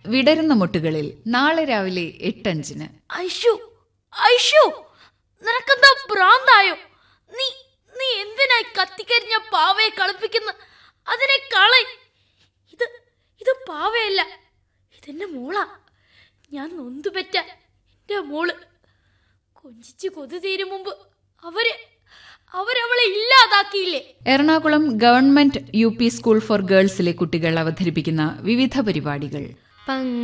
വിടരുന്ന മുട്ടുകളിൽ നാളെ രാവിലെ എട്ടഞ്ചിന് ഐഷു ഐഷു നിനക്കെന്താ ഭ്രാന്തായോ നീ നീ എന്തിനായി കത്തിക്കരിഞ്ഞ പാവയെ കളിപ്പിക്കുന്ന അതിനെ കളി ഇത് ഇത് പാവയല്ല ഇതെന്റെ മോളാ ഞാൻ നൊന്തുപെറ്റ എന്റെ മോള് കൊഞ്ചിച്ച് കൊതു തീരും മുമ്പ് അവര് അവരവളെ ഇല്ലാതാക്കിയില്ലേ Ernakulam government U P school for ഗേൾസിലെ കുട്ടികൾ അവതരിപ്പിക്കുന്ന വിവിധ പരിപാടികൾ പങ്